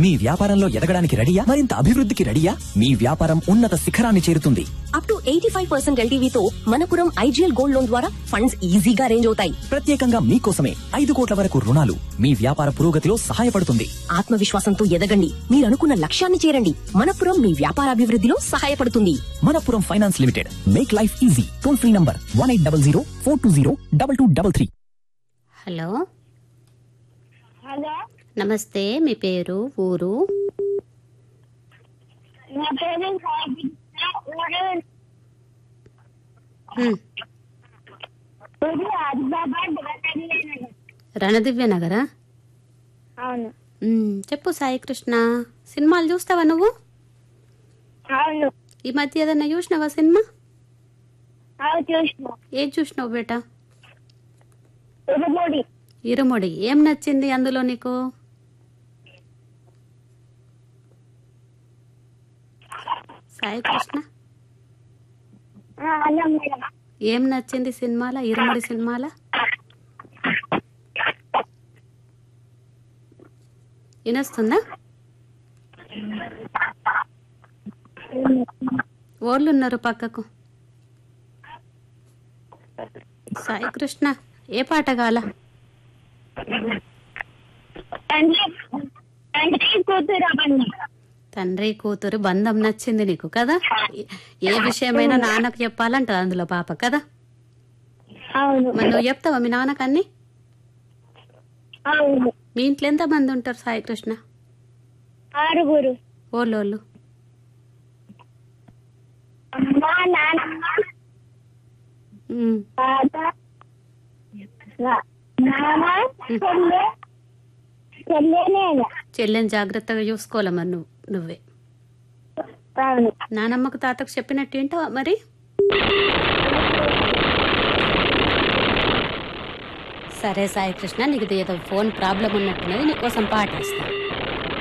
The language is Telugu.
మీ వ్యాపారంలో ఎదగడానికి రెడీయా మరింత అభివృద్ధికి రెడీయా మీ వ్యాపారం ఉన్నత శిఖరాన్ని చేరుతుంది up to eighty five percent ఎల్టీవీతో మనపురం ఐజీఎల్ గోల్డ్ లోన్ ద్వారా ఫండ్స్ ఈజీగా అరేంజ్ అవుతాయి ప్రత్యేకంగా మీకోసమే ఐదు కోట్ల వరకు రుణాలు మీ వ్యాపార పురోగతిలో సహాయపడుతుంది ఆత్మవిశ్వాసంతో ఎదగండి మీరు అనుకున్న లక్ష్యాన్ని చేరండి మనపురం మీ వ్యాపారాభివృద్ధిలో సహాయపడుతుంది Manappuram finance limited make life easy toll free number one eight double zero four two zero double two double three hello hello నమస్తే మీ పేరు ఊరు నా పేరు సాయి ఊరు హ్మ్, ఊరు ఆదిలాబాద్ రతన్యనగర్ రణదివ్య నగరా అవును హ్మ్, చెప్పు సాయి కృష్ణ సినిమాలు చూస్తావా నువ్వు అవును ఈ మధ్య ఏదన్నా చూసినావా సినిమా అవి చూసిన ఏది చూసినావు బేటా ఉరుముడి ఇరుముడి ఏం నచ్చింది అందులో నీకు సాయి కృష్ణ అలా మేడం ఏం నచ్చింది సినిమాల ఇరుముడి సినిమాల వినొస్తుందా ఓళ్ళు ఉన్నారు పక్కకు సాయి కృష్ణ ఏ పాట కాల తండ్రి తండ్రి కూతురు అవన్నీ తండ్రి కూతురు బంధం నచ్చింది నీకు కదా ఏ- ఏ విషయమైనా నాన్నకు చెప్పాలంటది అందులో పాప కదా అవును మరి నువ్వు చెప్తావా మీ నాన్నకు అన్ని అవును మీ ఇంట్లో ఎంత మంది ఉంటారు సాయి కృష్ణ ఆరుగురు ఓళ్ళోళ్ళు అమ్మ నాన్నమ్మ ఉమ్, తాత నా- నాన్న చెల్లె చెల్లె నేను చెల్లెని జాగ్రత్తగా చూసుకోవాలి మరి నువ్వు నువ్వే అవును నానమ్మకు తాతకు చెప్పినట్టు ఏంటో మరి సరే సాయి కృష్ణ నీకు ఇది ఏదో ఫోన్ ప్రాబ్లం ఉన్నట్టున్నది నీకోసం పాట ఇస్తాను